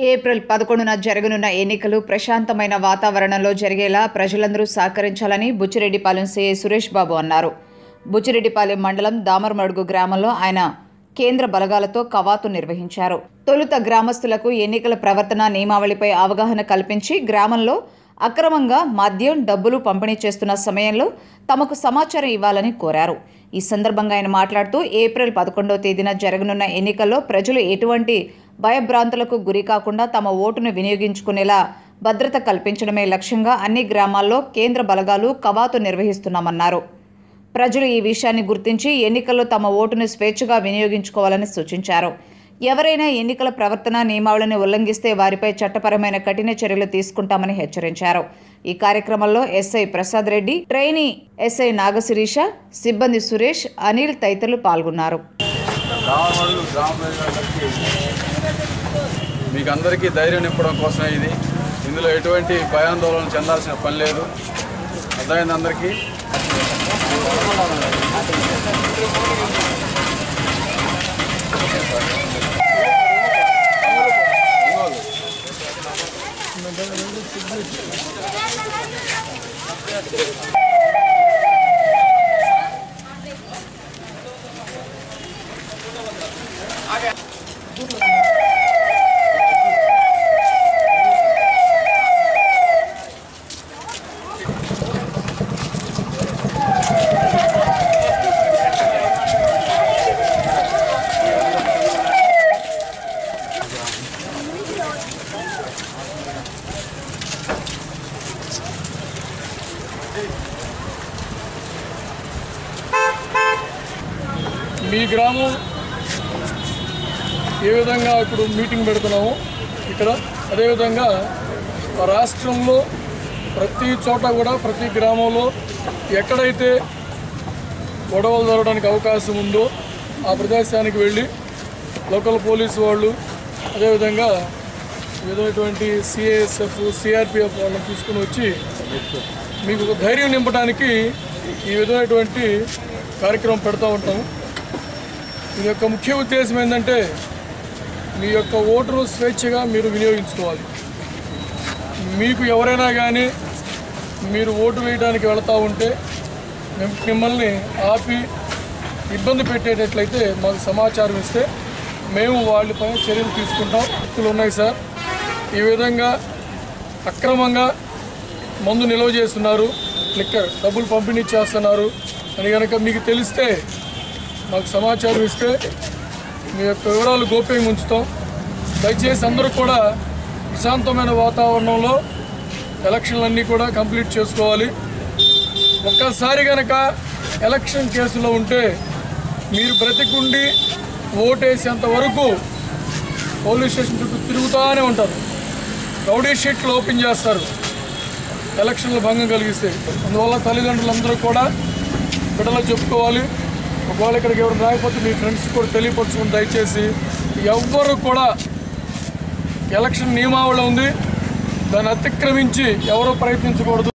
April పదకొండున జరగనున్న ఎన్నికలు ప్రశాంతమైన వాతావరణంలో జరిగేలా ప్రజలందరూ సహకరించాలని బుచ్చిరెడ్డిపాలెం సీఐ సురేష్ బాబు అన్నారు బుచ్చిరెడ్డిపాలెం మండలం దామరమడుగు గ్రామంలో ఆయన కేంద్ర బలగాలతో కవాతు నిర్వహించారు తొలుత గ్రామస్తులకు ఎన్నికల ప్రవర్తన నియమావళిపై అవగాహన కల్పించి గ్రామంలో అక్రమంగా మద్యం డబ్బులు పంపిణీ చేస్తున్న సమయంలో తమకు సమాచారం ఇవ్వాలని కోరారు ఈ సందర్భంగా ఆయన మాట్లాడుతూ ఏప్రిల్ పదకొండవ తేదీన జరగనున్న ఎన్నికల్లో ప్రజలు ఎటువంటి భయభ్రాంతులకు గురి కాకుండా తమ ఓటును వినియోగించుకునేలా భద్రత కల్పించడమే లక్ష్యంగా అన్ని గ్రామాల్లో కేంద్ర బలగాలు కవాతు నిర్వహిస్తున్నామన్నారు ప్రజలు ఈ విషయాన్ని గుర్తించి ఎన్నికల్లో తమ ఓటును స్వేచ్ఛగా వినియోగించుకోవాలని సూచించారు ఎవరైనా ఎన్నికల ప్రవర్తన నియమావళిని ఉల్లంఘిస్తే వారిపై చట్టపరమైన కఠిన చర్యలు తీసుకుంటామని హెచ్చరించారు ఈ కార్యక్రమంలో SI Prasad Reddy trainee SI Nagasirisha సిబ్బంది సురేష్ అనిల్ తదితరులు పాల్గొన్నారు రావణుడు గ్రామ ప్రజలందరికీ మీకు అందరికీ ధైర్యం నింపడం కోసమే ఇది ఇందులో ఎటువంటి భయాందోళన చెందాల్సిన పని లేదు అర్థమైంది అందరికీ మీ గ్రామం ఏ విధంగా ఇప్పుడు మీటింగ్ పెడుతున్నామో ఇక్కడ అదేవిధంగా రాష్ట్రంలో ప్రతి చోట కూడా ప్రతి గ్రామంలో ఎక్కడైతే గొడవలు జరగడానికి అవకాశం ఉందో ఆ ప్రదేశానికి వెళ్ళి లోకల్ పోలీసు వాళ్ళు అదేవిధంగా విధమైనటువంటి సిఏఎస్ఎఫ్ సిఆర్పిఎఫ్ వాళ్ళని తీసుకుని వచ్చి మీకు ఒక ధైర్యం నింపడానికి ఈ విధమైనటువంటి కార్యక్రమం పెడతా ఉంటాము ఇది యొక్క ముఖ్య ఉద్దేశం ఏంటంటే మీ యొక్క ఓటును స్వేచ్ఛగా మీరు వినియోగించుకోవాలి మీకు ఎవరైనా కానీ మీరు ఓటు వేయడానికి వెళతా ఉంటే మిమ్- మిమ్మల్ని ఆపి ఇబ్బంది పెట్టేటట్లయితే మాకు సమాచారం ఇస్తే మేము వాళ్ళపై చర్యలు తీసుకుంటాం వ్యక్తులు ఉన్నాయి సార్ ఈ విధంగా అక్రమంగా మందు నిల్వ చేస్తున్నారు లిక్కర్ డబ్బులు పంపిణీ చేస్తున్నారు అని కనుక మీకు తెలిస్తే మాకు సమాచారం ఇస్తే మీ యొక్క వివరాలు గోప్యంగా ఉంచుతాం దయచేసి అందరూ కూడా ప్రశాంతమైన వాతావరణంలో ఎలక్షన్లన్నీ కూడా కంప్లీట్ చేసుకోవాలి ఒక్కసారి కనుక ఎలక్షన్ కేసులో ఉంటే మీరు బ్రతికుండి ఓటేసేంత వరకు పోలీస్ స్టేషన్ చుట్టూ తిరుగుతూనే ఉంటారు రౌడీ షీట్లు ఓపెన్ చేస్తారు ఎలక్షన్లు భంగం కలిగిస్తే అందువల్ల తల్లిదండ్రులందరూ కూడా బిడ్డలకు చెప్పుకోవాలి ఒకవేళ ఇక్కడికి ఎవరు రాకపోతే మీ ఫ్రెండ్స్ కూడా తెలియపరచుకుని దయచేసి ఎవ్వరు కూడా ఎలక్షన్ నియమావళి ఉంది దాన్ని అతిక్రమించి ఎవరు ప్రయత్నించకూడదు